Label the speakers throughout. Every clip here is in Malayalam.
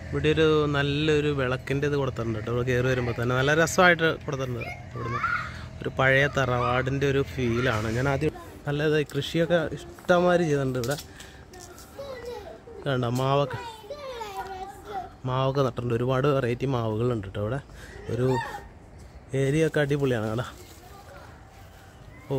Speaker 1: ഇവിടെ ഒരു നല്ലൊരു വിളക്കിൻ്റെ ഇത് കൊടുത്തിട്ടുണ്ട് കേട്ടോ ഇവിടെ കയറി വരുമ്പോൾ തന്നെ നല്ല രസമായിട്ട് കൊടുത്തിട്ടുണ്ട് ഇവിടുന്ന് ഒരു പഴയ തറവാടിൻ്റെ ഒരു ഫീലാണ് ഞാൻ ആദ്യം നല്ലത് കൃഷിയൊക്കെ ഇഷ്ടംമാതിരി ചെയ്തിട്ടുണ്ട് ഇവിടെ കണ്ടോ മാവൊക്കെ മാവൊക്കെ നട്ടിട്ടുണ്ട് ഒരുപാട് വെറൈറ്റി മാവുകളുണ്ട് കേട്ടോ ഇവിടെ ഒരു ഏരിയ ഒക്കെ അടിപൊളിയാണ് കേട്ടോ ഓ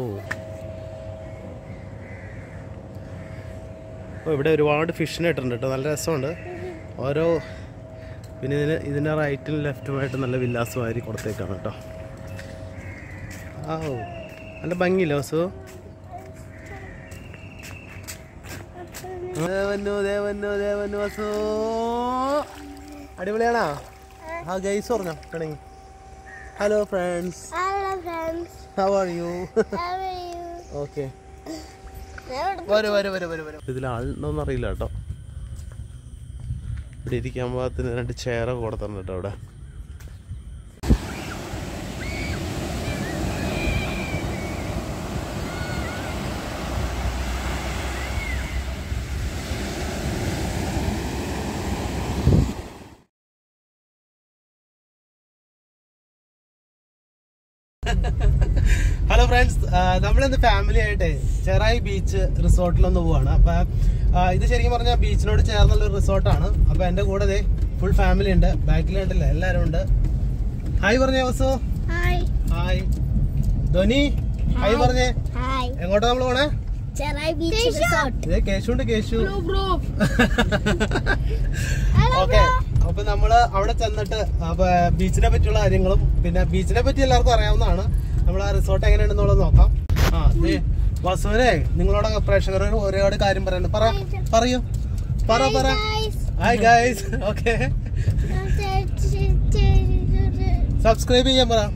Speaker 1: ഓ ഇവിടെ ഒരുപാട് ഫിഷിനെ ഇട്ടിട്ടുണ്ട് കേട്ടോ നല്ല രസമുണ്ട് ഓരോ പിന്നെ ഇതിന് ഇതിൻ്റെ റൈറ്റിലും ലെഫ്റ്റുമായിട്ട് നല്ല വില്ലാസമാരി കൊടുത്തേക്കാണ് കേട്ടോ ആ ഓ നല്ല ഭംഗിയില്ല വസു ദേവന്നു ദേവന്നു ദേവന്നു വസു അടിപൊളിയാണോ ആ ഗൈസ് പറഞ്ഞോ കണങ്ങി hello friends
Speaker 2: Hello friends,
Speaker 1: how are you
Speaker 2: how are you?
Speaker 1: Okay
Speaker 2: ഞാൻ
Speaker 1: വരൂ വരൂ വരൂ വരൂ വരൂ ഇതിൽ ആളുണ്ടോന്ന് അറിയില്ല കേട്ടോ ഇവിടെ ഇരിക്കാൻ പാകത്തിന് രണ്ട് ചെയറൊക്കെ കൊടുത്തിട്ടുണ്ട് കേട്ടോ അവിടെ ഹലോ ഫ്രണ്ട്സ് നമ്മളിന്ന് ഫാമിലി ആയിട്ട് ചെറായി ബീച്ച് റിസോർട്ടിലൊന്ന് പോവാണ് അപ്പൊ ആ, ഇത് ശരിക്കും പറഞ്ഞാൽ ബീച്ചിനോട് ചേർന്നുള്ള ഒരു റിസോർട്ടാണ് അപ്പൊ എന്റെ കൂടെ ദേ ഫുൾ ഫാമിലി ഉണ്ട് ബാക്കിലുണ്ടല്ല എല്ലാരും ഉണ്ട് ഹായ് പറഞ്ഞേ Vasu
Speaker 2: hi
Speaker 1: hi Dhoni hi പറഞ്ഞേ
Speaker 2: ഹായ്
Speaker 1: എങ്ങോട്ടാ നമ്മൾ പോണേ
Speaker 2: ചെറായി ബീച്ച് റിസോർട്ട്
Speaker 1: ഇതേ കേശു ഉണ്ട് കേശു
Speaker 2: ബ്രോ
Speaker 1: ഓക്കെ അപ്പൊ നമ്മള് അവിടെ ചെന്നിട്ട് അപ്പൊ ബീച്ചിനെ പറ്റിയുള്ള കാര്യങ്ങളും പിന്നെ ബീച്ചിനെ പറ്റി എല്ലാവർക്കും അറിയാവുന്നതാണ് നമ്മൾ ആ റിസോർട്ട് എങ്ങനെയാണെന്നുള്ളത് നോക്കാം ആ ദേ, വസുവിനെ നിങ്ങളോട് പ്രേക്ഷകർ ഒരുപാട് കാര്യം പറയാനുണ്ട് പറ പറയൂ പറ പറ ഹായ് ഗൈസ് ഓക്കെ സബ്സ്ക്രൈബ് ചെയ്യാൻ പറ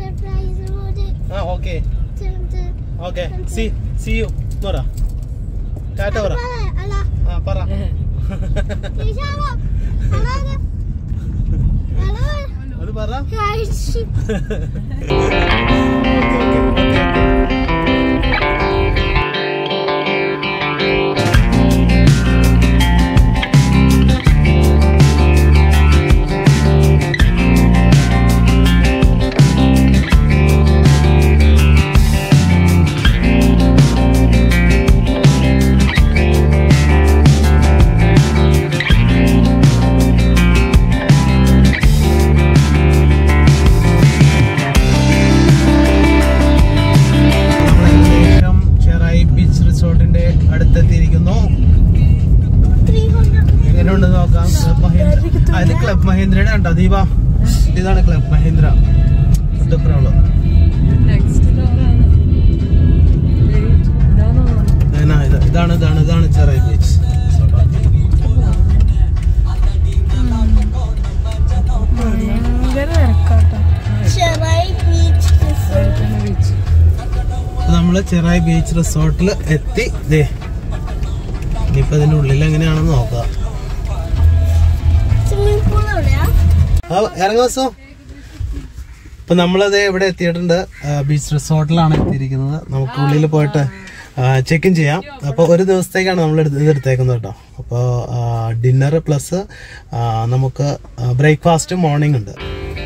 Speaker 1: ആ okay okay see see you പറ ടാറ്റ പറ ആ പറ അത് പറ നമ്മളേകദേശം ചെറായി ബീച്ച് റിസോർട്ടിന്റെ അടുത്തെത്തിയിരിക്കുന്നു എങ്ങനെയുണ്ട് നോക്കാം ക്ലബ് മഹീന്ദ്ര അതിന് ക്ലബ് മഹീന്ദ്രയുടെ ഉണ്ടോ ദീപ ഇതാണ് ക്ലബ് മഹീന്ദ്ര ഫുഡ് ഇതാണ് ഇതാണ് ഇതാണ് Cherai beach
Speaker 2: Cherai beach resort
Speaker 1: നമ്മള് ചെറായി ബീച്ച് റിസോർട്ടിൽ എത്തി ദേ ഇനിയിപ്പോ ഇതിന്റെ ഉള്ളിൽ എങ്ങനെയാണെന്ന് നോക്കാം
Speaker 2: സ്വിമ്മിംഗ് പൂൾ എവിടെയാ
Speaker 1: ഇറങ്ങാസോ ഇപ്പൊ നമ്മളത് ഇവിടെ എത്തിയിട്ടുണ്ട് ആ, ബീച്ച് റിസോർട്ടിലാണ് എത്തിയിരിക്കുന്നത് നമുക്ക് ഉള്ളിൽ പോയിട്ട് ചെക്ക് ഇൻ ചെയ്യാം അപ്പോൾ ഒരു ദിവസത്തേക്കാണ് നമ്മൾ ഇത് എടുത്തേക്കുന്നത് കേട്ടോ അപ്പോൾ ഡിന്നർ പ്ലസ് നമുക്ക് ബ്രേക്ക്ഫാസ്റ്റ് മോർണിംഗ് ഉണ്ട്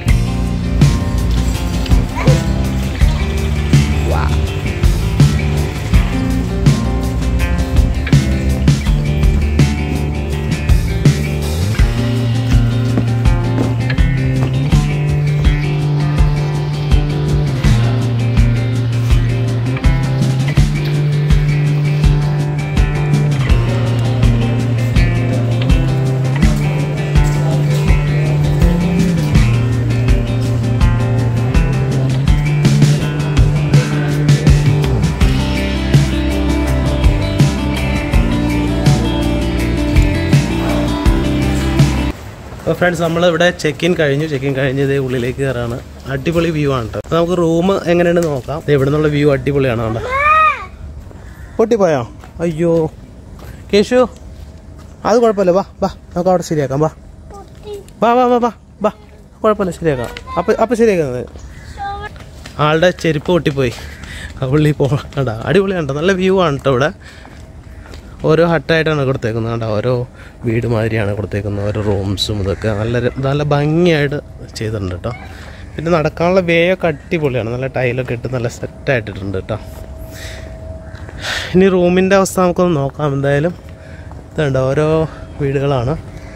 Speaker 1: അപ്പോൾ ഫ്രണ്ട്സ് നമ്മൾ ഇവിടെ ചെക്ക് ഇൻ കഴിഞ്ഞു ചെക്ക് ഇൻ കഴിഞ്ഞ് ഇതേ ഉള്ളിലേക്ക് കയറാണ് അടിപൊളി വ്യൂ ആണ് കേട്ടോ നമുക്ക് റൂം എങ്ങനെയാണെന്ന് നോക്കാം ദേ ഇവിടെ നിന്നുള്ള വ്യൂ അടിപൊളിയാണ് കണ്ടോ പൊട്ടിപ്പോയോ അയ്യോ കേശു അത് കുഴപ്പമില്ല വാ വാ നമുക്ക് അവിടെ ശരിയാക്കാം വാ വാ വാ വാ വാ വാ കുഴപ്പമില്ല ശരിയാക്കാം അപ്പം അപ്പം ശരിയാക്കാം ആളുടെ ചെരുപ്പ് പൊട്ടിപ്പോയി ആ പുള്ളി പോകണ്ട അടിപൊളിയാണ് ട്ടോ. നല്ല വ്യൂ ആണ് കേട്ടോ ഇവിടെ ഓരോ ഹട്ടായിട്ടാണ് കൊടുത്തേക്കുന്നത് കണ്ടോ ഓരോ വീട് മാതിരിയാണ് കൊടുത്തേക്കുന്നത് ഓരോ റൂംസും ഇതൊക്കെ നല്ല ര- നല്ല ഭംഗിയായിട്ട് ചെയ്തിട്ടുണ്ട് കേട്ടോ പിന്നെ നടക്കാനുള്ള വേ ഒക്കെ അടിപൊളിയാണ് നല്ല ടൈലൊക്കെ ഇട്ട് നല്ല സെറ്റായിട്ടിട്ടുണ്ട് കേട്ടോ ഇനി റൂമിൻ്റെ അവസ്ഥ നമുക്കൊന്ന് നോക്കാം എന്തായാലും ഇതുണ്ട് ഓരോ വീടുകളാണ്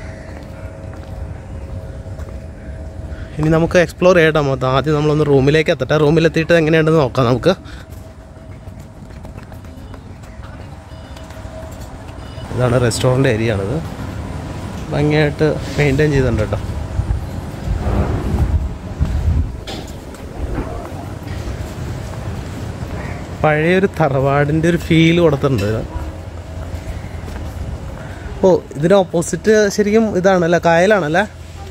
Speaker 1: ഇനി നമുക്ക് എക്സ്പ്ലോർ ചെയ്യട്ടോ മൊത്തം ആദ്യം നമ്മളൊന്ന് റൂമിലേക്ക് എത്തട്ടെ റൂമിലെത്തിയിട്ട് എങ്ങനെയുണ്ടെന്ന് നോക്കാം നമുക്ക് ഇതാണ് റെസ്റ്റോറൻറ്റ് ഏരിയ ആണിത് ഭംഗിയായിട്ട് മെയിൻറ്റെയിൻ ചെയ്തിട്ടുണ്ട് കേട്ടോ പഴയൊരു തറവാടിൻ്റെ ഒരു ഫീൽ കൊടുത്തിട്ടുണ്ട് ഇതിന്. ഓ ഇതിന് ഓപ്പോസിറ്റ് ശരിക്കും ഇതാണല്ലേ കായലാണല്ലേ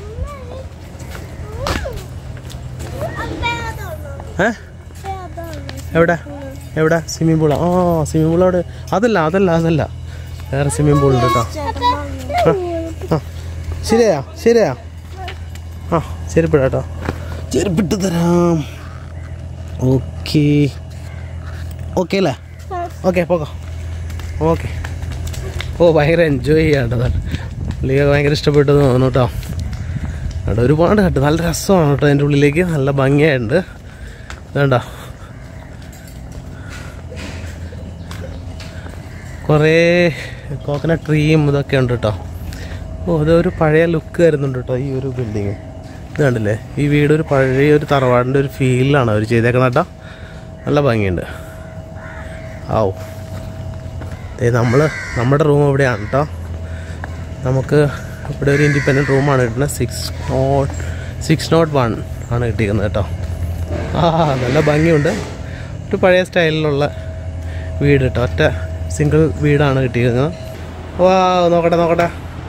Speaker 1: ഏ എവിടെ എവിടെ സ്വിമ്മിംഗ് പൂളാ ആ സ്വിമ്മിംഗ് പൂൾ അവിടെ അതല്ല അതല്ല അതല്ല വേറെ സ്വിമ്മിംഗ് പൂൾ ഉണ്ട് കേട്ടോ ആ ശരിയാ ശരിയാ ആ ചെരുപ്പിടാ കേട്ടോ ചെരുപ്പിട്ട് തരാം ഓക്കെ ഓക്കെ അല്ലേ ഓക്കെ പോകാം ഓക്കെ ഓ ഭയങ്കര എൻജോയ് ചെയ്യാണ്ടതാണ് പുള്ളിക്ക് ഭയങ്കര ഇഷ്ടപ്പെട്ടു എന്ന് തോന്നുന്നു കേട്ടോ അവിടെ ഒരുപാട് കട്ട് നല്ല രസമാണ് കേട്ടോ അതിൻ്റെ ഉള്ളിലേക്ക് നല്ല ഭംഗിയായിട്ടുണ്ട് വേണ്ട കുറേ കോക്കനട്ട് ട്രീയും ഇതൊക്കെ ഉണ്ട് കേട്ടോ ഓ അതൊരു പഴയ ലുക്ക് വരുന്നുണ്ട് കേട്ടോ ഈ ഒരു ബിൽഡിങ് ഇത് കണ്ടില്ലേ ഈ വീട് ഒരു പഴയ ഒരു തറവാടിൻ്റെ ഒരു ഫീലിലാണ് അവർ ചെയ്തേക്കുന്നത് കേട്ടോ നല്ല ഭംഗിയുണ്ട് ആവു ദേ നമ്മൾ നമ്മുടെ റൂം ഇവിടെയാണ് കേട്ടോ നമുക്ക് ഇവിടെ ഒരു ഇൻഡിപെൻഡൻറ്റ് റൂമാണ് കിട്ടുന്നത് six nought six nought one ആണ് കിട്ടിയിരിക്കുന്നത് കേട്ടോ ആ നല്ല ഭംഗിയുണ്ട് ഒരു പഴയ സ്റ്റൈലിലുള്ള വീട് കേട്ടോ ഒറ്റ സിംഗിൾ വീടാണ് കിട്ടിയിരിക്കുന്നത് വാ നോക്കട്ടെ നോക്കട്ടെ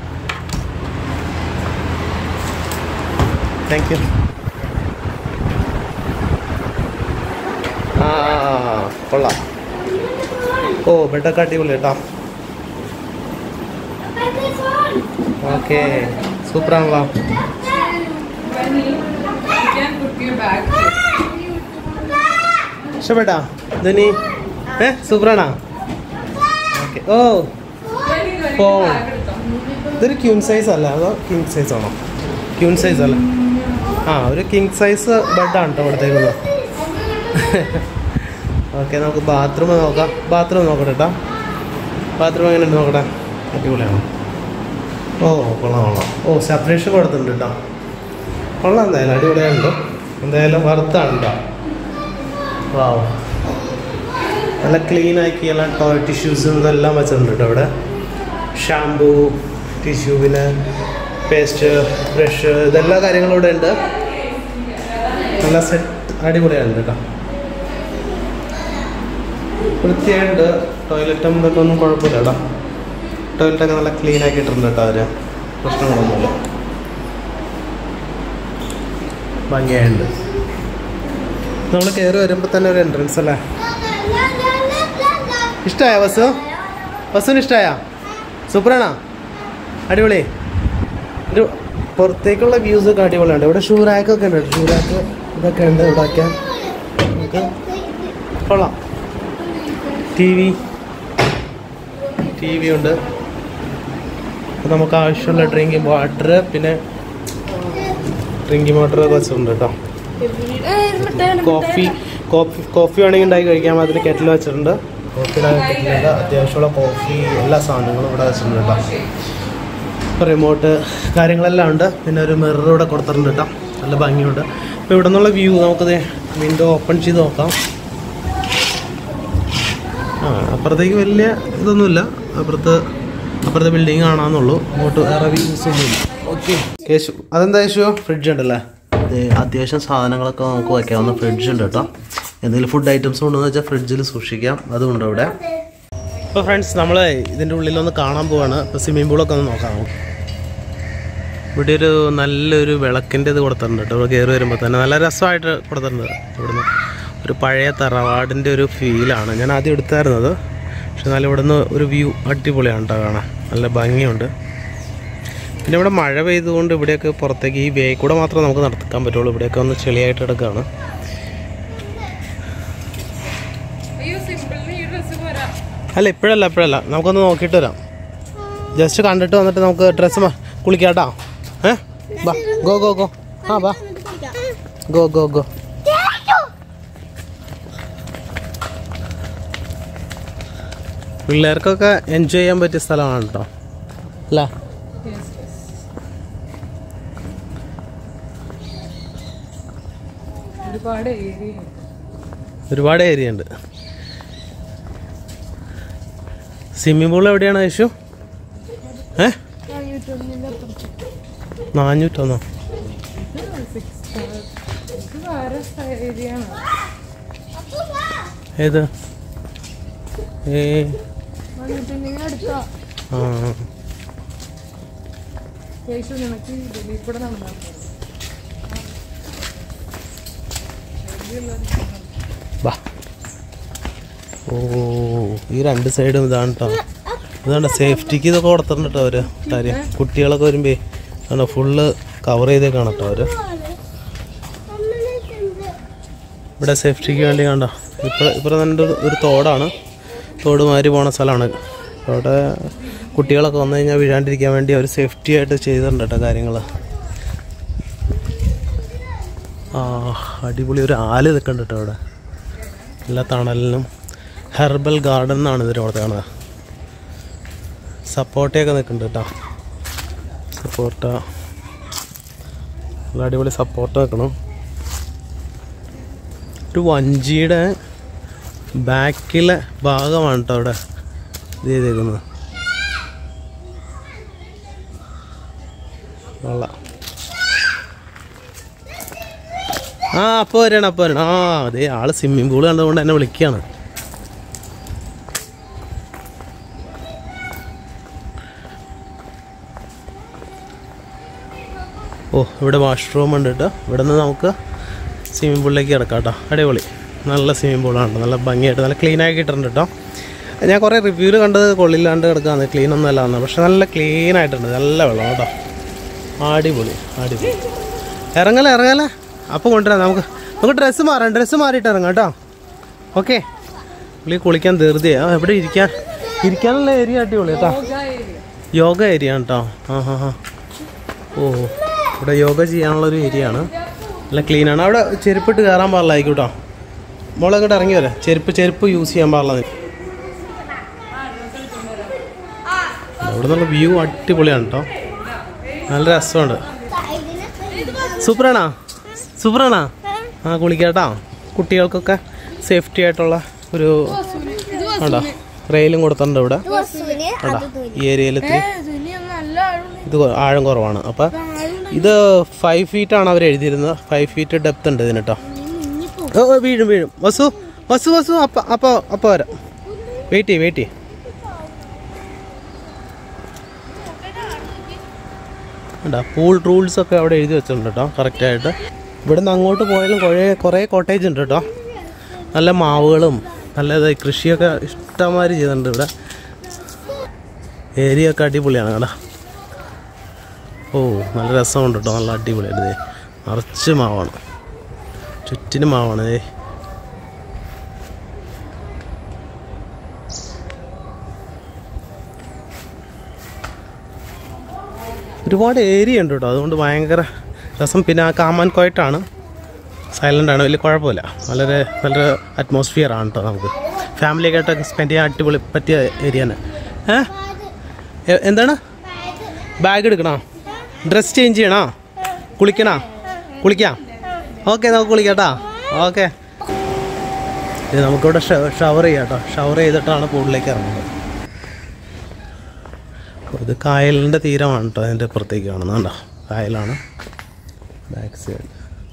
Speaker 1: താങ്ക് യു ആ കൊള്ളാം ഓ ബെഡൊക്കെ അടിപൊളി കേട്ടോ ഓക്കെ സൂപ്പറാണല്ലോ ഇഷ്ടപ്പെട്ടാ ധനി ഏ സൂപ്പറാണോ ഓക്കെ ഓ ഫോൺ ഇതൊരു ക്യൂൺ സൈസ് അല്ല അതോ കിങ് സൈസ് ആണോ ക്യൂൺ സൈസ് അല്ല ആ ഒരു കിങ് സൈസ് ബെഡാണ് കേട്ടോ ഇവിടത്തേക്കുള്ളത് ഓക്കെ നമുക്ക് ബാത്റൂം നോക്കാം ബാത്റൂം നോക്കട്ടെ കേട്ടോ ബാത്റൂം എങ്ങനെയുണ്ട് നോക്കട്ടെ അടിപൊളിയാണോ ഓ കൊള്ളാം കൊള്ളാം ഓ സെപ്പറേഷൻ കൊടുത്തിട്ടുണ്ട് കേട്ടോ കൊള്ളാം എന്തായാലും അടിപൊളിയാണല്ലോ എന്തായാലും വറുത്താണ് കേട്ടോ വാവ് നല്ല ക്ലീൻ ആക്കി എല്ലാം ടോയ് ടിഷ്യൂസും ഇതെല്ലാം വെച്ചിട്ടുണ്ട് കേട്ടോ ഇവിടെ ഷാമ്പൂ ടിഷ്യൂ പിന്നെ പേസ്റ്റ് ബ്രഷ് ഇതെല്ലാ കാര്യങ്ങളും ഇവിടെ ഉണ്ട് നല്ല സെറ്റ് അടിപൊളിയാണ് കേട്ടോ വൃത്തിയായിട്ട് ടോയ്ലറ്റും ഇതൊക്കെ ഒന്നും കുഴപ്പമില്ല കേട്ടോ ടോയ്ലറ്റൊക്കെ നല്ല ക്ലീൻ ആക്കിയിട്ടുണ്ട് കേട്ടോ അവർ പ്രശ്നങ്ങളൊന്നുമില്ല ഭംഗിയായിട്ടുണ്ട് നമ്മൾ കയറി വരുമ്പോൾ തന്നെ ഒരു എൻട്രൻസ് അല്ലേ ഇഷ്ടമായ ബസ് ബസ്സിന് ഇഷ്ടമായ സൂപ്പറാണോ അടിപൊളി ഒരു പുറത്തേക്കുള്ള വ്യൂസ് ഒക്കെ അടിപൊളിയുണ്ട് ഇവിടെ ഷൂ റാക്കൊക്കെ ഉണ്ട് ഷൂ റാക്ക് ഇതൊക്കെ ഉണ്ട് ഇവിടെയൊക്കെ നമുക്ക് കൊള്ളാം ടി വി ടി വി ഉണ്ട് അപ്പോൾ നമുക്ക് ആവശ്യമുള്ള ഡ്രിങ്കിങ് വാട്ടർ പിന്നെ ഡ്രിങ്കിങ് വാട്ടർ ഒക്കെ വെച്ചിട്ടുണ്ട് കേട്ടോ കോഫി കോഫി കോഫി വേണമെങ്കിൽ ഉണ്ടാക്കി കഴിക്കാൻ അതിന് കെറ്റിൽ വെച്ചിട്ടുണ്ട് കോഫി കെറ്റിലുണ്ട് അത്യാവശ്യമുള്ള കോഫി എല്ലാ സാധനങ്ങളും ഇവിടെ വെച്ചിട്ടുണ്ട് കേട്ടോ ഇപ്പോൾ റിമോട്ട് കാര്യങ്ങളെല്ലാം ഉണ്ട് പിന്നെ ഒരു മിറർ ഇവിടെ കൊടുത്തിട്ടുണ്ട് കേട്ടോ നല്ല ഭംഗിയുണ്ട് അപ്പോൾ ഇവിടെ നിന്നുള്ള വ്യൂ നമുക്കത് വിൻഡോ ഓപ്പൺ ചെയ്ത് നോക്കാം ആ അപ്പുറത്തേക്ക് വലിയ ഇതൊന്നുമില്ല അപ്പുറത്ത് അപ്പുറത്തെ ബിൽഡിങ് കാണാമെന്നുള്ളൂ അങ്ങോട്ട് വേറെ വ്യൂസ് ഒന്നുമില്ല ഓക്കെ കേശു അതെന്താ കേശു ഫ്രിഡ്ജ് ഉണ്ടല്ലേ ഇത് അത്യാവശ്യം സാധനങ്ങളൊക്കെ നമുക്ക് വയ്ക്കാവുന്ന ഫ്രിഡ്ജ് ഉണ്ട് കേട്ടോ എന്തെങ്കിലും ഫുഡ് ഐറ്റംസ് ഉണ്ടെന്ന് വെച്ചാൽ ഫ്രിഡ്ജിൽ സൂക്ഷിക്കാം അതുകൊണ്ട് ഇവിടെ ഇപ്പോൾ ഫ്രണ്ട്സ് നമ്മൾ ഇതിൻ്റെ ഉള്ളിലൊന്ന് കാണാൻ പോവാണ് ഇപ്പോൾ സ്വിമ്മിംഗ് പൂളൊക്കെ ഒന്ന് നോക്കാം നമുക്ക് ഇവിടെ ഒരു നല്ലൊരു വിളക്കിൻ്റെ ഇത് കൊടുത്തിട്ടുണ്ട് കേട്ടോ ഇവിടെ കയറി വരുമ്പോൾ തന്നെ നല്ല രസമായിട്ട് കൊടുത്തിട്ടുണ്ട് ഇവിടുന്ന് ഒരു പഴയ തറവാടിൻ്റെ ഒരു ഫീലാണ് ഞാൻ ആദ്യം എടുത്തായിരുന്നത് പക്ഷെ എന്നാലും ഇവിടുന്ന് ഒരു വ്യൂ അടിപൊളിയാണ് കേട്ടോ കാണാൻ നല്ല ഭംഗിയുണ്ട് പിന്നെ ഇവിടെ മഴ പെയ്തുകൊണ്ട് ഇവിടെയൊക്കെ പുറത്തേക്ക് ഈ വേ കൂടെ മാത്രമേ നമുക്ക് നടക്കാൻ പറ്റുള്ളൂ ഇവിടെയൊക്കെ ഒന്ന് ചെളിയായിട്ട് കിടക്കുകയാണ്
Speaker 3: അയ്യോ സിമ്പിളിന് ഈ ഡ്രസ്സ് പോരാ
Speaker 1: അല്ല ഇപ്പോഴല്ല ഇപ്പോഴല്ല നമുക്കൊന്ന് നോക്കിയിട്ട് വരാം ജസ്റ്റ് കണ്ടിട്ട് വന്നിട്ട് നമുക്ക് ഡ്രസ്സ് കുളിക്കാട്ടോ ഏ ബാ ഗോ ഗോ ഗോ ആ ബാ ഗോ ഗോ ഗോ പിള്ളേർക്കൊക്കെ എൻജോയ് ചെയ്യാൻ പറ്റിയ സ്ഥലമാണ് കേട്ടോ അല്ല
Speaker 3: ഒരുപാട് ഏരിയ
Speaker 1: ഒരുപാട് ഏരിയ ഉണ്ട് സ്വിമ്മിംഗ് പൂൾ എവിടെയാണ് യേശു ഏ നാനൂറ്റൊന്നോ
Speaker 3: ഇത് വേറെ ഏരിയ ആണ്
Speaker 1: ഏത് ഏ
Speaker 3: വന്നിട്ടുണ്ടെങ്കിൽ അടുത്ത
Speaker 1: ആ
Speaker 3: യേശു നിനക്ക് ഇതിൽ കൂടെ നടന്നാൽ
Speaker 1: ബാ ഓ ഈ രണ്ട് സൈഡും ഇതാണ് കേട്ടോ ഇതാണ്ട സേഫ്റ്റിക്ക് ഇതൊക്കെ കൊടുത്തിട്ടുണ്ട് കേട്ടോ അവര് കാര്യം കുട്ടികളൊക്കെ വരുമ്പേ ആണ് ഫുള്ള് കവർ ചെയ്തേക്കാണ് കേട്ടോ അവര് ഇവിടെ സേഫ്റ്റിക്ക് വേണ്ടി കണ്ടോ ഇപ്പം ഇപ്പം തന്നെ ഒരു- ഒരു തോടാണ് തോട് മാതിരി പോണ സ്ഥലമാണ് അവിടെ കുട്ടികളൊക്കെ വന്നു കഴിഞ്ഞാൽ വീഴാണ്ടിരിക്കാൻ വേണ്ടി അവർ സേഫ്റ്റി ആയിട്ട് ചെയ്തിട്ടുണ്ട് കേട്ടോ കാര്യങ്ങൾ ആ അടിപൊളി ഒരു ആല് നിൽക്കുന്നുണ്ട് കേട്ടോ അവിടെ എല്ലാ തണലിനും ഹെർബൽ ഗാർഡൻ എന്നാണ് ഇതിൻ്റെ അവിടെ കാണുക സപ്പോർട്ടയൊക്കെ നിൽക്കുന്നുണ്ട് കേട്ടോ സപ്പോർട്ട നല്ല അടിപൊളി സപ്പോർട്ട് നിൽക്കണം ഒരു വഞ്ചിയുടെ ബാക്കിലെ ഭാഗമാണ് കേട്ടോ അവിടെ ഇത് ചെയ്തേക്കുന്നത് കൊള്ളാം ആ അപ്പോൾ വരണം അപ്പോൾ വരണം ആ അതെ ആള് സ്വിമ്മിംഗ് പൂൾ കണ്ടുകൊണ്ട് എന്നെ വിളിക്കുകയാണ് ഓ ഇവിടെ വാഷ്റൂം ഉണ്ട് കേട്ടോ ഇവിടെ നിന്ന് നമുക്ക് സ്വിമ്മിംഗ് പൂളിലേക്ക് കിടക്കാം കേട്ടോ അടിപൊളി നല്ല സ്വിമ്മിംഗ് പൂളാണ് നല്ല ഭംഗിയായിട്ട് നല്ല ക്ലീൻ ആക്കി ഇട്ടിട്ടുണ്ട് കേട്ടോ ഞാൻ കുറേ റിവ്യൂവിൽ കണ്ടത് കൊള്ളില്ലാണ്ട് കിടക്കാന്ന് ക്ലീൻ ഒന്നും അല്ലാന്ന് പക്ഷെ നല്ല ക്ലീൻ ആയിട്ടുണ്ട് നല്ല വെള്ളം കേട്ടോ അടിപൊളി അടിപൊളി ഇറങ്ങല ഇറങ്ങല അപ്പോൾ കൊണ്ടുവരാം നമുക്ക് നമുക്ക് ഡ്രസ്സ് മാറാം ഡ്രസ്സ് മാറിയിട്ട് ഇറങ്ങാം കേട്ടോ ഓക്കെ പുള്ളി കുളിക്കാൻ ധൃതിയാ ആ എവിടെ ഇരിക്കാൻ ഇരിക്കാനുള്ള ഏരിയ അടിപൊളി കേട്ടോ യോഗ ഏരിയ ആണ് കേട്ടോ ആ ഹാ ഹാ ഓ ഇവിടെ യോഗ ചെയ്യാനുള്ള ഒരു ഏരിയ ആണ് നല്ല ക്ലീൻ ആണ് അവിടെ ചെരുപ്പിട്ട് കയറാൻ പാടില്ലായിരിക്കും കേട്ടോ മോളെ അങ്ങോട്ട് ഇറങ്ങി വരാം ചെരുപ്പ് ചെരുപ്പ് യൂസ് ചെയ്യാൻ പാടില്ല നീ. അവിടെ നിന്നുള്ള വ്യൂ അടിപൊളിയാണ് കേട്ടോ നല്ല രസമുണ്ട് സൂപ്പറാണോ സൂപ്പറാണോ ആ കുളിക്കാട്ടോ കുട്ടികൾക്കൊക്കെ സേഫ്റ്റി ആയിട്ടുള്ള ഒരു ഉണ്ടോ റെയിലും കൊടുത്തിട്ടുണ്ട് ഇവിടെ ഉണ്ടോ ഈ ഏരിയയിൽ ഇത്തിരി
Speaker 3: നല്ല
Speaker 1: ഇത് കൊ- ആഴം കുറവാണ് അപ്പം ഇത് ഫൈവ് ഫീറ്റ് ആണ് അവർ എഴുതിയിരുന്നത് ഫൈവ് ഫീറ്റ് ഡെപ്ത് ഉണ്ട് ഇതിന് കേട്ടോ ഓ ഓ, വീഴും വീഴും വസു വസു വസു അപ്പ അപ്പോ അപ്പോ വരാം വെയിറ്റ് ചെയ്യ് വെയിറ്റ് ചെയ്യ് ഉണ്ടാ പൂൾ റൂൾസ് ഒക്കെ അവിടെ എഴുതി വെച്ചിട്ടുണ്ട് കേട്ടോ കറക്റ്റായിട്ട് ഇവിടുന്ന് അങ്ങോട്ട് പോയാലും കുറേ കുറേ കോട്ടേജ് ഉണ്ട് കേട്ടോ നല്ല മാവുകളും നല്ല ഇത് കൃഷിയൊക്കെ ഇഷ്ടംമാതിരി ചെയ്തിട്ടുണ്ട് ഇവിടെ ഏരിയ ഒക്കെ അടിപൊളിയാണ് കേട്ടോ ഓ നല്ല രസമുണ്ട് കേട്ടോ നല്ല അടിപൊളിയായിട്ട് ദേ നിറച്ച് മാവാണ് ചുറ്റിനും മാവാണ് ദേ ഒരുപാട് ഏരിയ ഉണ്ട് കേട്ടോ അതുകൊണ്ട് ഭയങ്കര രസം പിന്നെ ആ കാമാൻ കോയറ്റാണ് സൈലൻ്റ് ആണ് വലിയ കുഴപ്പമില്ല വളരെ നല്ലൊരു അറ്റ്മോസ്ഫിയർ ആണ് കേട്ടോ നമുക്ക് ഫാമിലിയൊക്കെ സ്പെൻഡ് ചെയ്യാൻ അടിപൊളി പറ്റിയ ഏരിയയാണ് ഏ എ- എന്താണ് ബാഗ് എടുക്കണോ ഡ്രസ് ചേഞ്ച് ചെയ്യണോ കുളിക്കണോ കുളിക്കാം ഓക്കെ നമുക്ക് കുളിക്കാട്ടോ ഓക്കെ ഇത് നമുക്കിവിടെ ഷവർ ചെയ്യാം കേട്ടോ ഷവർ ചെയ്തിട്ടാണ് പൂളിലേക്ക് ഇറങ്ങുന്നത് ഇത് കായലിൻ്റെ തീരമാണ് കേട്ടോ അതിൻ്റെ പുറത്തേക്ക് കാണുന്നത് കണ്ടോ കായലാണ് ബാക്ക് സൈഡ്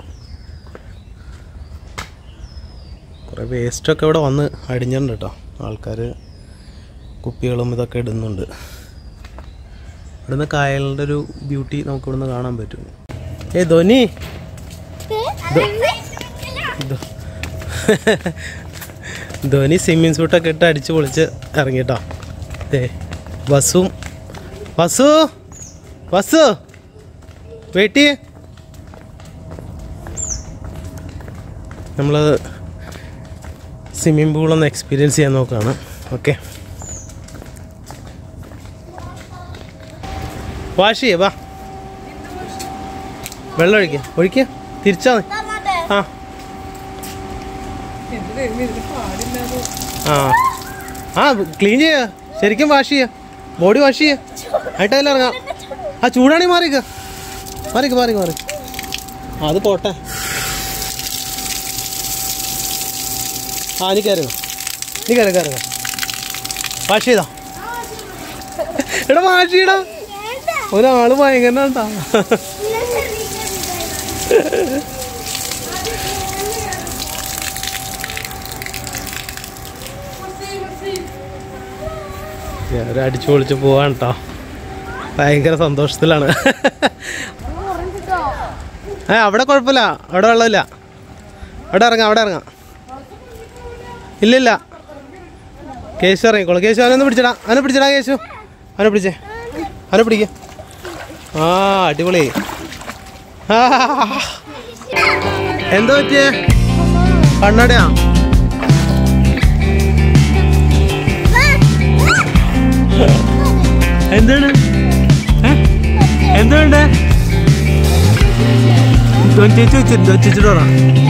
Speaker 1: കുറേ വേസ്റ്റൊക്കെ ഇവിടെ വന്ന് അടിഞ്ഞിട്ടുണ്ട് കേട്ടോ ആൾക്കാർ കുപ്പികളും ഇതൊക്കെ ഇടുന്നുണ്ട് ഇവിടുന്ന് കായലിൻ്റെ ഒരു ബ്യൂട്ടി നമുക്ക് ഇവിടുന്ന് കാണാൻ പറ്റും ഏ ധോനി ധോ- ധോനി സ്വിമ്മിങ് സൂട്ടൊക്കെ ഇട്ട് അടിച്ച് പൊളിച്ച് ഇറങ്ങിട്ടോ ഏ വസും വസു വസു വെയിറ്റ് നമ്മൾ സ്വിമ്മിംഗ് പൂളൊന്ന് എക്സ്പീരിയൻസ് ചെയ്യാൻ നോക്കുകയാണ് ഓക്കെ വാഷ് ചെയ്യേ വാ വെള്ളം ഒഴിക്കുക ഒഴിക്കുക തിരിച്ചാ മതി
Speaker 2: അങ്ങോട്ട്.
Speaker 1: ആ
Speaker 3: എന്ത് ദൈവമേ, ഇതിന് പാടില്ലാതെ
Speaker 1: ആ ആ ക്ലീൻ ചെയ്യുക ശരിക്കും വാഷ് ചെയ്യുക ബോഡി വാഷ് ചെയ്യുക ആയിട്ടതിൽ ഇറങ്ങാം ആ ചൂടാണെങ്കിൽ മാറിക്ക മാറിക്ക മാറിക്ക മാറി ആ അത് പോട്ടെ ആ നീ കയറുക നീ കയറുക കയറുക വാഷ് ചെയ്താ എടാ വാഷ് ചെയ്യടാ
Speaker 2: വേണ്ട.
Speaker 1: ഒരാള് ഭയങ്കര കേട്ടാ
Speaker 2: ഇല്ല, ശരി.
Speaker 1: ഞാൻ അടിച്ചു പൊളിച്ച് പോവാണ് കേട്ടോ ഭയങ്കര സന്തോഷത്തിലാണ് ഏ അവിടെ കുഴപ്പമില്ല അവിടെ വെള്ളമില്ല അവിടെ ഇറങ്ങാം അവിടെ ഇറങ്ങാം ഇല്ലില്ല കേശു ഇറങ്ങിക്കോളൂ കേശു അവനൊന്ന് പിടിച്ചടാ അവനെ പിടിച്ചടാ കേശു അവനെ പിടിച്ചേ അവനെ പിടിക്ക ആ അടിപൊളി ആ. എന്താ പറ്റിയേ കണ്ണടയാ എന്താണ് ഏ? എന്തുണ്ട് ചേച്ചി വെച്ചിട്ടുണ്ടോ ചേച്ചിട്ട് പറ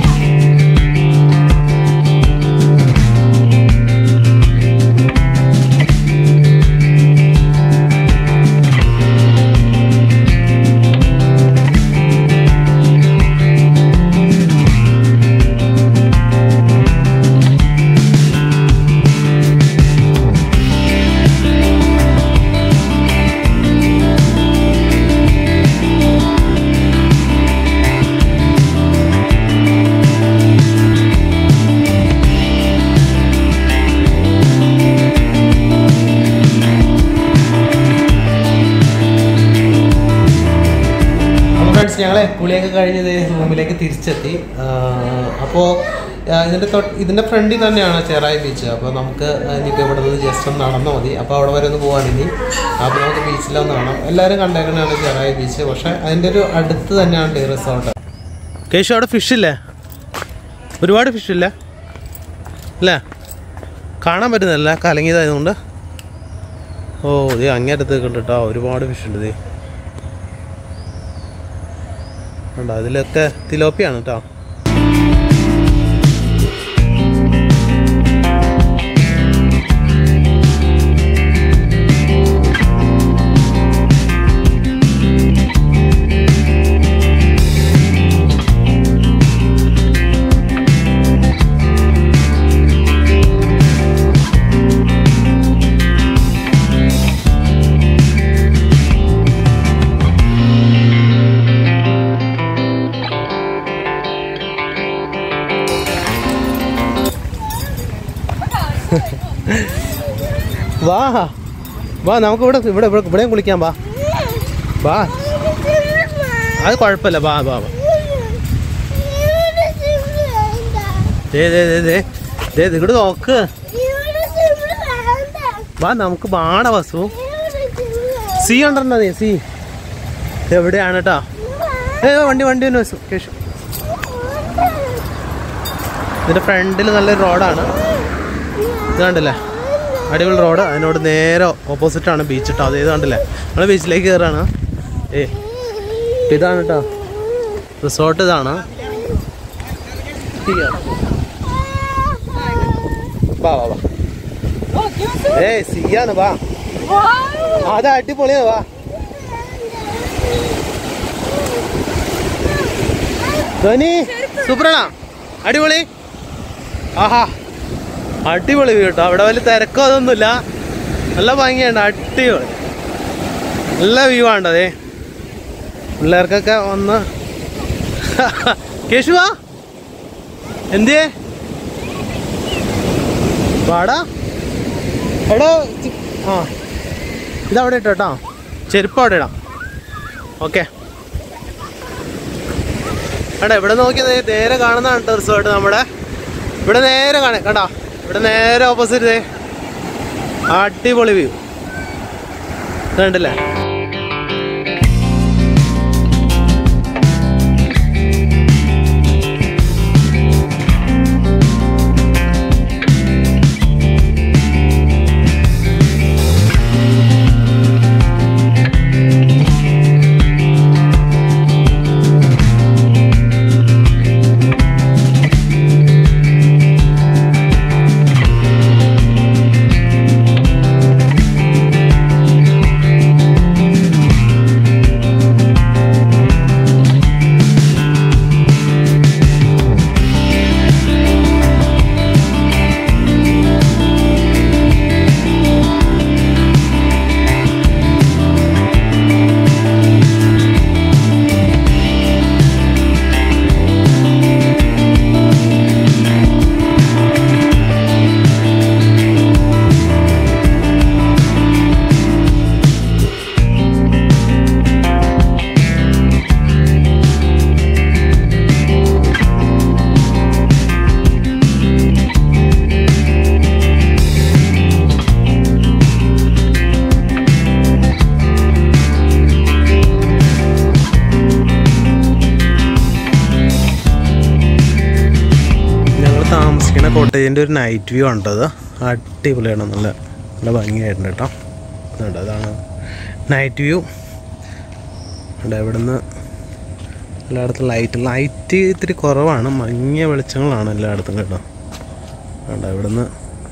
Speaker 1: അപ്പോൾ ഫ്രണ്ട്സ് ഞങ്ങളെ കുളിയൊക്കെ കഴിഞ്ഞത് റൂമിലേക്ക് തിരിച്ചെത്തി അപ്പോൾ ഇതിൻ്റെ തൊട്ട് ഇതിൻ്റെ ഫ്രണ്ടിൽ തന്നെയാണ് ചെറായി ബീച്ച് അപ്പോൾ നമുക്ക് ഇനിയിപ്പോൾ ഇവിടെ നിന്ന് ജസ്റ്റ് ഒന്ന് നടന്നാൽ മതി അപ്പോൾ അവിടെ വരെ ഒന്ന് പോകാൻ ഇനി അപ്പോൾ നമുക്ക് ബീച്ചിലൊന്ന് കാണാം എല്ലാവരും കണ്ടേക്കണതാണ് ചെറായി ബീച്ച് പക്ഷേ അതിൻ്റെ ഒരു അടുത്ത് തന്നെയാണ് ഈ റിസോർട്ട് കേശു അവിടെ ഫിഷ് ഇല്ലേ ഒരുപാട് ഫിഷ് ഇല്ലേ അല്ലേ കാണാൻ പറ്റുന്നില്ല കലങ്ങിയതായതുകൊണ്ട് ഓ ഇത് അങ്ങേറ്റത്തേക്ക് ഉണ്ട് കേട്ടോ ഒരുപാട് ഫിഷ് ഉണ്ട് ഇത് ഉണ്ടോ അതിലൊക്കെ തിലോപ്പിയാണ് കേട്ടോ വാ വാ നമുക്ക് ഇവിടെ ഇവിടെ ഇവിടെ ഇവിടെയും കുളിക്കാം വാ വാ അത് കുഴപ്പമില്ല വാ വാ വാ
Speaker 2: ഇവിടെ സിമ്പിൾ വേണ്ട.
Speaker 1: ദേ ദേ ദേ ദേ ദേ ദേ, ഇങ്ങോട്ട് നോക്ക്
Speaker 2: ഇവിടെ സിമ്പിൾ വേണ്ട.
Speaker 1: വാ നമുക്ക് ബാണ വസു
Speaker 2: ഇവിടെ സിമ്പിൾ വേണ്ട.
Speaker 1: സി ഉണ്ടെന്നാ നീ സി എവിടെയാണ് കേട്ടോ ഏ വണ്ടി വണ്ടി തന്നെ വസു കേശു ഇതിന്റെ ഫ്രണ്ടിൽ നല്ലൊരു റോഡാണ് ഇത് കണ്ടില്ലേ അടിപൊളി റോഡ് അതിനോട് നേരെ ഓപ്പോസിറ്റ് ആണ് ബീച്ച് കേട്ടോ അത് ഇത് കണ്ടില്ലേ നമ്മൾ ബീച്ചിലേക്ക് കയറാണ് ഏ ഇതാണ് കേട്ടോ റിസോർട്ട് ഇതാണ് വാ വാ വാ ഏയ് സിയാണ് വാ അത് അടിപൊളിയാ വാ ധോനി സൂപ്പറാണോ അടിപൊളി ആഹാ അടിപൊളി വ്യൂ കേട്ടോ അവിടെ വലിയ തിരക്കോ അതൊന്നുമില്ല നല്ല ഭംഗിയുണ്ട് അടിപൊളി നല്ല വ്യൂ ആണ്ടതേ പിള്ളേർക്കൊക്കെ ഒന്ന് കേശുവാ എന്തിയേ വാടാ എടോ ചി- ആ ഇതവിടെ ഇട്ടോ കേട്ടോ ചെരുപ്പ് അവിടെ ഇടാം ഓക്കെ എടാ ഇവിടെ നോക്കിയത് നേരെ കാണുന്നതാണ് കേട്ടോ റിസോർട്ട് നമ്മുടെ ഇവിടെ നേരെ കാണാം കണ്ടോ ഇവിടെ നേരെ ഓപ്പോസിറ്റ് അടിപൊളി വ്യൂ കണ്ടില്ലേ താമസിക്കുന്ന കോട്ടേജിൻ്റെ ഒരു നൈറ്റ് വ്യൂ ആണ് അത് അടിപൊളിയാണ് നല്ല നല്ല ഭംഗിയായിട്ടുണ്ട് കേട്ടോ അതുണ്ട് അതാണ് നൈറ്റ് വ്യൂ ഉണ്ട് ഇവിടുന്ന് എല്ലായിടത്തും ലൈറ്റ് ലൈറ്റ് ഇത്തിരി കുറവാണ് മങ്ങിയ വെളിച്ചങ്ങളാണ് എല്ലായിടത്തും കേട്ടോ ഉണ്ട് ഇവിടുന്ന്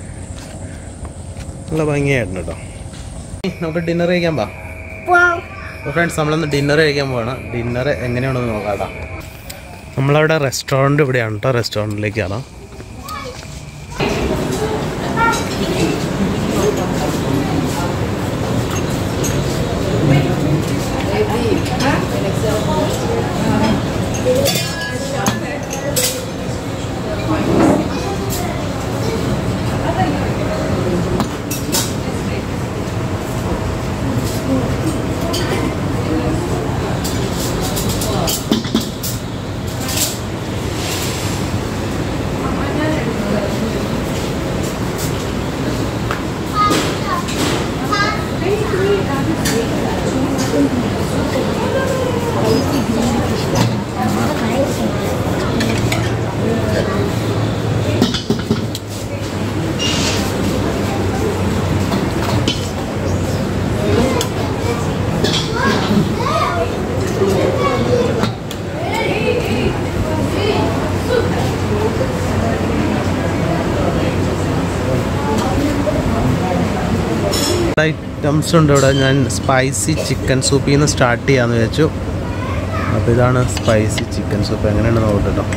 Speaker 1: നല്ല ഭംഗിയായിട്ടുണ്ട് കേട്ടോ നമുക്ക് ഡിന്നർ കഴിക്കാൻ പാ
Speaker 2: പോവാം
Speaker 1: അപ്പോൾ ഫ്രണ്ട്സ് നമ്മളൊന്ന് ഡിന്നർ കഴിക്കാൻ പോവാണ് ഡിന്നർ എങ്ങനെയാണെന്ന് നോക്കാം കേട്ടോ നമ്മളവിടെ റെസ്റ്റോറൻറ്റ് ഇവിടെയാണ് കേട്ടോ റെസ്റ്റോറൻറ്റിലേക്ക് കാണാം ഐറ്റംസ് ഉണ്ട് ഇവിടെ ഞാൻ സ്പൈസി ചിക്കൻ സൂപ്പിൽ നിന്ന് സ്റ്റാർട്ട് ചെയ്യാമെന്ന് വിചാരിച്ചു അപ്പോൾ ഇതാണ് സ്പൈസി ചിക്കൻ സൂപ്പ് എങ്ങനെയാണ് നോക്കട്ടെ കേട്ടോ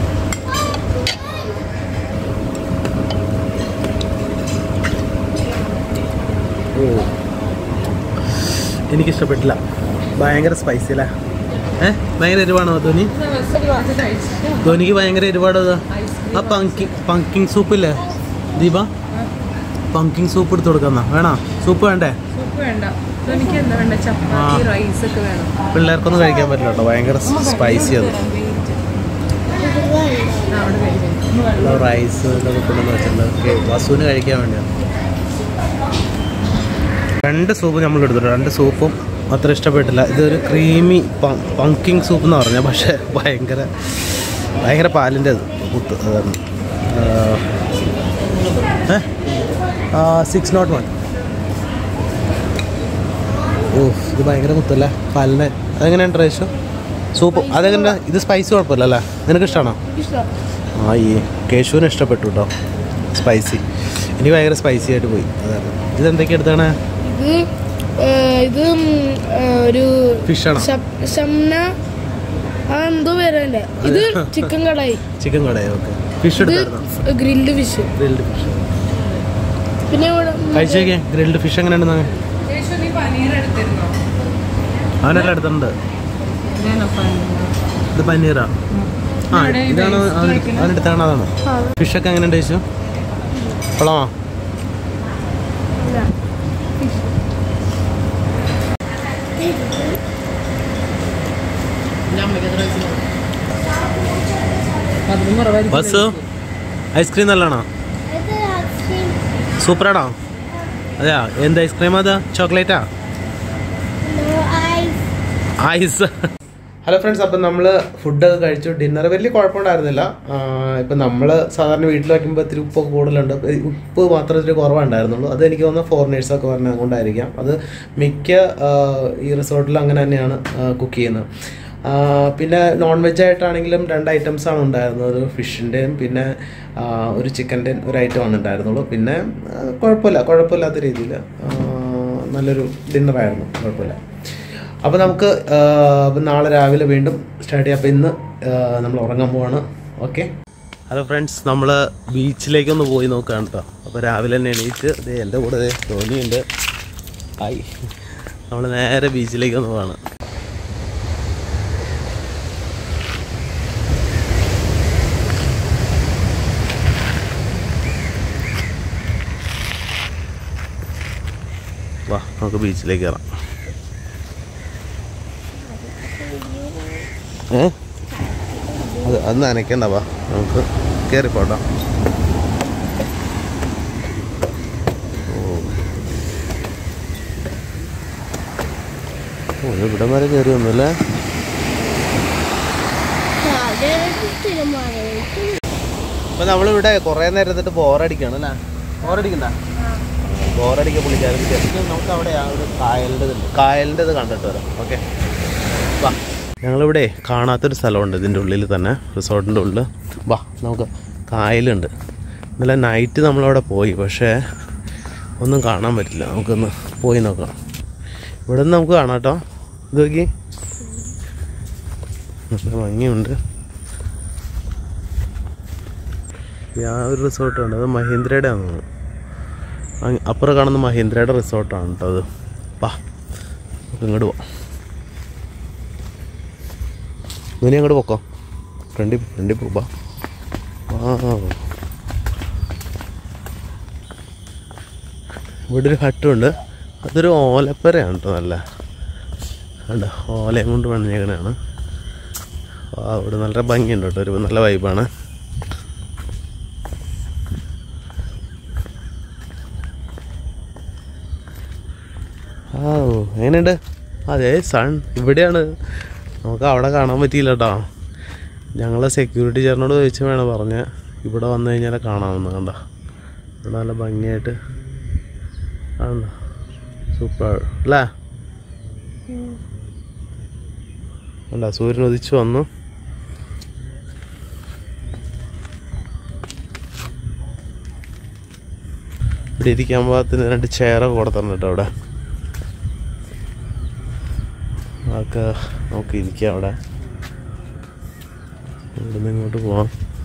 Speaker 1: ഓ എനിക്കിഷ്ടപ്പെട്ടില്ല ഭയങ്കര സ്പൈസി അല്ലേ ഏ ഭയങ്കര എരിവാണോ ധോനി ധോനിക്ക് ഭയങ്കര എരിവാടോ അത് ആ പങ്കിങ് പങ്കിങ് സൂപ്പില്ലേ ദീപ പങ്കിങ് സൂപ്പ് എടുത്ത് കൊടുക്കുന്ന വേണോ സൂപ്പ് വേണ്ടേ
Speaker 3: സൂപ്പ് വേണ്ട എനിക്ക് എന്താ വേണ്ട ചപ്പാത്തി
Speaker 1: ആ.
Speaker 3: റൈസ് ഒക്കെ വേണം
Speaker 1: പിള്ളേർക്കൊന്നും കഴിക്കാൻ പറ്റില്ല കേട്ടോ ഭയങ്കര സ്പൈസി അത്
Speaker 3: ആ, അവിടെ കഴിക്കാം
Speaker 1: റൈസ് ഇതൊക്കെ കൊണ്ടുവന്ന് വെച്ചിട്ടുണ്ട് ഓക്കെ വസുവിന് കഴിക്കാൻ വേണ്ടിയാണ് രണ്ട് സൂപ്പ് നമ്മൾ എടുത്തിട്ടുണ്ട് രണ്ട് സൂപ്പും അത്ര ഇഷ്ടപ്പെട്ടില്ല ഇതൊരു ക്രീമി പങ്കിങ് സൂപ്പ് എന്ന് പറഞ്ഞാൽ പക്ഷേ ഭയങ്കര ഭയങ്കര പാലിൻ്റെ അത് കുത്ത് അതാണ് സിക്സ് നോട്ട് വൺ ഓ ഇത് ഭയങ്കര കുത്തല്ലേ പാലിൻ്റെ അതെങ്ങനെയാണ് റേഷോ സൂപ്പ് അതെങ്ങനെ ഇത് സ്പൈസി കുഴപ്പമില്ല അല്ലേ നിനക്ക് ഇഷ്ടമാണോ ആ ഈ കേശുവിന് ഇഷ്ടപ്പെട്ടു കേട്ടോ സ്പൈസി എനിക്ക് ഭയങ്കര സ്പൈസി ആയിട്ട് പോയി അതാണ് ഇത് എന്തൊക്കെ എടുത്താണ്
Speaker 2: ഇത് ഏഹ്, ഇത് ഉം, ഏഹ്, ഒരു
Speaker 1: ഫിഷ് ആണോ
Speaker 2: ശം- ശംന ആ എന്തോ പേരല്ലേ ഇത് ചിക്കൻ കടായി
Speaker 1: ചിക്കൻ കടയോ ഓക്കെ ഫിഷ്
Speaker 2: ഇത്
Speaker 1: എടുത്തായിരുന്നു
Speaker 2: ഗ്രിൽഡ് ഫിഷ്
Speaker 1: ഗ്രിൽഡ് ഫിഷ്
Speaker 2: പിന്നെ ഇവിടെ
Speaker 1: കഴിച്ചേക്കെ ഗ്രിൽഡ് ഫിഷ് എങ്ങനെയുണ്ടെന്ന്
Speaker 3: യേശു, നീ പനീർ എടുത്തിരുന്നോ
Speaker 1: അവനെല്ലാം എടുത്തിട്ടുണ്ട്
Speaker 3: ഞാനോ പനീർ
Speaker 1: ഇത് പനീറാ ആ
Speaker 3: ഇവിടെ ഇത്
Speaker 1: ഇതാണ്
Speaker 3: ice
Speaker 1: അവൻ
Speaker 3: കഴിക്കണ?
Speaker 1: അവനെടുത്താണ് അതാണ് ഫിഷൊക്കെ എങ്ങനെയുണ്ട് ചേച്ചു കൊള്ളാമോ ബസ് ഐസ്ക്രീം നല്ലതാണോ സൂപ്പറാണോ അതെയാ എന്ത് ഐസ്ക്രീം അത് ചോക്ലേറ്റാ ഐസ് ഹലോ ഫ്രണ്ട്സ് അപ്പം നമ്മൾ ഫുഡൊക്കെ കഴിച്ചു ഡിന്നർ വലിയ കുഴപ്പമുണ്ടായിരുന്നില്ല ഇപ്പം നമ്മൾ സാധാരണ വീട്ടിൽ വയ്ക്കുമ്പോൾ ഇത്തിരി ഉപ്പൊക്കെ കൂടുതലുണ്ട് ഇ- ഉപ്പ് മാത്രം ഇത്തിരി കുറവുണ്ടായിരുന്നുള്ളൂ അത് എനിക്ക് തോന്നുന്നു ഫോറിനേഴ്സൊക്കെ പറഞ്ഞത് കൊണ്ടായിരിക്കാം അത് മിക്ക ആ, ഈ റിസോർട്ടിൽ അങ്ങനെ തന്നെയാണ് കുക്ക് ചെയ്യുന്നത് ആ, പിന്നെ നോൺ വെജ് ആയിട്ടാണെങ്കിലും രണ്ട് items ആണ് ഉണ്ടായിരുന്നത് ഒരു ഫിഷിൻ്റെയും പിന്നെ ആ, ഒരു ചിക്കൻ്റെയും ഒരു ഐറ്റമാണ് ഉണ്ടായിരുന്നുള്ളൂ പിന്നെ ആ, കുഴപ്പമില്ല കുഴപ്പമില്ലാത്ത രീതിയിൽ നല്ലൊരു ഡിന്നറായിരുന്നു കുഴപ്പമില്ല അപ്പോൾ നമുക്ക് ആ, അപ്പോൾ നാളെ രാവിലെ വീണ്ടും സ്റ്റാർട്ട് ചെയ്യാം അപ്പോൾ ഇന്ന് ആ, നമ്മൾ ഉറങ്ങാൻ പോവാണ് ഓക്കെ ഹലോ ഫ്രണ്ട്സ് നമ്മൾ ബീച്ചിലേക്കൊന്ന് പോയി നോക്കുകയാണ് കേട്ടോ അപ്പോൾ രാവിലെ തന്നെ എണീറ്റ് ദേ എൻ്റെ കൂടെ ദേ ധോനിയുണ്ട് ഹായ് നമ്മൾ നേരെ ബീച്ചിലേക്കൊന്ന് പോവാണ് വാ നമുക്ക് ബീച്ചിലേക്ക് കയറാം ഏ അത് അത് നനയ്ക്കണ്ട വാ നമുക്ക് കയറിപ്പോട്ടോ ഓ ഓ ഇത് ഇവിടം വരെ കയറി ഒന്നുമില്ലേ അപ്പൊ നമ്മളിവിടെ കുറേ നേരം എന്നിട്ട് ബോറടിക്കാണ് അല്ലേ ബോറടിക്കണ്ട ബോറടിക്ക പുള്ളിക്കാരൻ ശരിക്കും നമുക്ക് അവിടെ ആ ഒരു കായലിൻ്റെ ഇതുണ്ട് കായലിൻ്റെ ഇത് കണ്ടിട്ട് വരാം ഓക്കെ വാ ഞങ്ങളിവിടെ കാണാത്തൊരു സ്ഥലമുണ്ട് ഇതിൻ്റെ ഉള്ളിൽ തന്നെ റിസോർട്ടിൻ്റെ ഉള്ളിൽ വാ നമുക്ക് കായലുണ്ട് ഇന്നലെ നൈറ്റ് നമ്മളവിടെ പോയി പക്ഷേ ഒന്നും കാണാൻ പറ്റില്ല നമുക്കൊന്ന് പോയി നോക്കാം ഇവിടെ നിന്ന് നമുക്ക് കാണാം കേട്ടോ ഇത് നോക്കി നല്ല ഭംഗിയുണ്ട് ആ ഒരു റിസോർട്ടുണ്ട് അത് മഹീന്ദ്രയുടെ ആണ് തോന്നുന്നു. അങ് അപ്പുറം കാണുന്ന മഹീന്ദ്രയുടെ റിസോർട്ടാണ് കേട്ടോ അത് വാ നമുക്ക് ഇങ്ങോട്ട് പോവാം ഇനി അങ്ങോട്ട് പോക്കോ ഫ്രണ്ടിൽ ഫ്രണ്ടിൽ പോവാ ആ ഇവിടെ ഒരു ഹട്ടുണ്ട് അതൊരു ഓലപ്പരയാണ് കേട്ടോ നല്ല കണ്ടോ ഓലയും കൊണ്ട് പണിഞ്ഞേക്കണതാണ് ആ ഇവിടെ നല്ല ഭംഗിയുണ്ട് കേട്ടോ ഒരു നല്ല വൈബാണ് ആ എങ്ങനെയുണ്ട് അതെ സൺ ഇവിടെയാണ് നമുക്ക് അവിടെ കാണാൻ പറ്റിയില്ല കേട്ടോ ഞങ്ങളെ സെക്യൂരിറ്റി ചേട്ടനോട് ചോദിച്ചു വേണം പറഞ്ഞ് ഇവിടെ വന്നു കഴിഞ്ഞാൽ കാണാമെന്ന് കണ്ട ഇവിടെ നല്ല ഭംഗിയായിട്ട് ആണോ സൂപ്പർ അല്ലേ അല്ല സൂര്യൻ ഉദിച്ചു വന്നു ഇവിടെ ഇരിക്കാൻ പാകത്തിന് രണ്ട് ചെയറൊക്കെ കൊടുത്തിട്ടുണ്ട് കേട്ടോ അവിടെ അതൊക്കെ നമുക്ക് ഇരിക്കാം അവിടെ ഇവിടുന്ന് ഇങ്ങോട്ട് പോവാം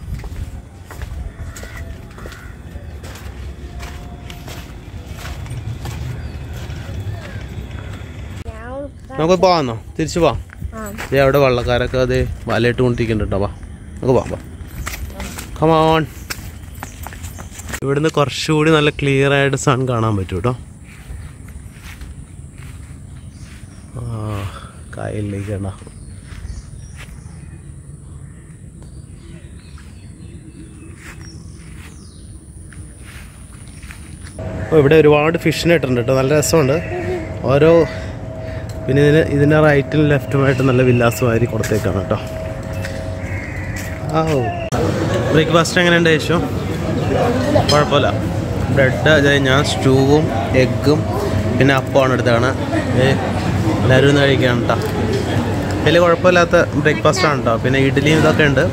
Speaker 1: നമുക്ക് പോവാന്നോ തിരിച്ചു പോവാം ദേ അവിടെ വള്ളക്കാരൊക്കെ അതെ വലയിട്ട് കൊണ്ടിരിക്കുന്നുണ്ട് കേട്ടോ വാ നമുക്ക് പോവാം വാ കമോൺ ഇവിടുന്ന് കുറച്ചുകൂടി നല്ല ക്ലിയർ ആയിട്ട് സൺ കാണാൻ പറ്റും കേട്ടോ ആ കായലിലേക്ക് കണ്ട അപ്പോൾ ഇവിടെ ഒരുപാട് ഫിഷിനെ ഇട്ടിട്ടുണ്ട് കേട്ടോ നല്ല രസമുണ്ട് ഓരോ പിന്നെ ഇതിന് ഇതിൻ്റെ റൈറ്റിലും ലെഫ്റ്റുമായിട്ട് നല്ല വില്ലാസമാതിരി കൊടുത്തേക്കാണ് കേട്ടോ ആ ബ്രേക്ക്ഫാസ്റ്റ് എങ്ങനെയുണ്ട് യേശു കുഴപ്പമില്ല ബ്രെഡ് അതായത് ഞാൻ സ്റ്റൂവും എഗ്ഗും പിന്നെ അപ്പമാണ് എടുത്താണ് എല്ലാവരും ഒന്ന് കഴിക്കുകയാണ് കേട്ടോ വലിയ കുഴപ്പമില്ലാത്ത ബ്രേക്ക്ഫാസ്റ്റ് ആണ് കേട്ടോ പിന്നെ ഇഡ്ഡലിയും ഇതൊക്കെ ഉണ്ട്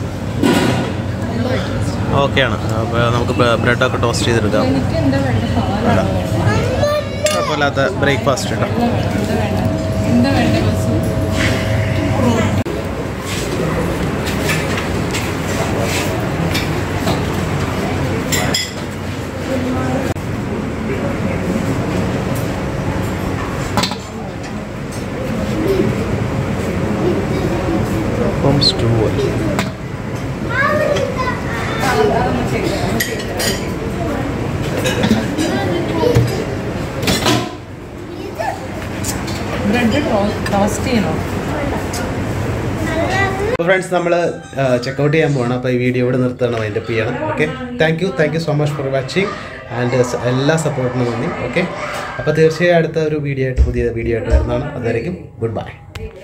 Speaker 1: ഓക്കെയാണ് അപ്പോൾ നമുക്ക് ബ്രെഡൊക്കെ ടോസ്റ്റ് ചെയ്തെടുക്കാം
Speaker 3: എനിക്ക് എന്താ വേണ്ട പാലാണ്
Speaker 1: കുഴപ്പമില്ലാത്ത ബ്രേക്ക്ഫാസ്റ്റ് കേട്ടോ
Speaker 3: എന്താ വേണ്ട എന്താ വേണ്ട ബസ്
Speaker 1: അപ്പം സ്റ്റൂ
Speaker 3: ബ്രെഡ് ടോസ്റ്റ് ചെയ്യണോ
Speaker 1: അപ്പോൾ ഫ്രണ്ട്സ് നമ്മൾ ചെക്കൗട്ട് ചെയ്യാൻ പോകണം അപ്പോൾ ഈ വീഡിയോ ഇവിടെ നിർത്തണം അതിൻ്റെ ചെയ്യണം okay thank you thank you so much for watching and എല്ലാ സപ്പോർട്ടിനും നന്ദി ഓക്കെ അപ്പോൾ തീർച്ചയായും അടുത്ത ഒരു വീഡിയോ ആയിട്ട് പുതിയ വീഡിയോ ആയിട്ട് വരുന്നതാണ് അതായിരിക്കും ഗുഡ് ബൈ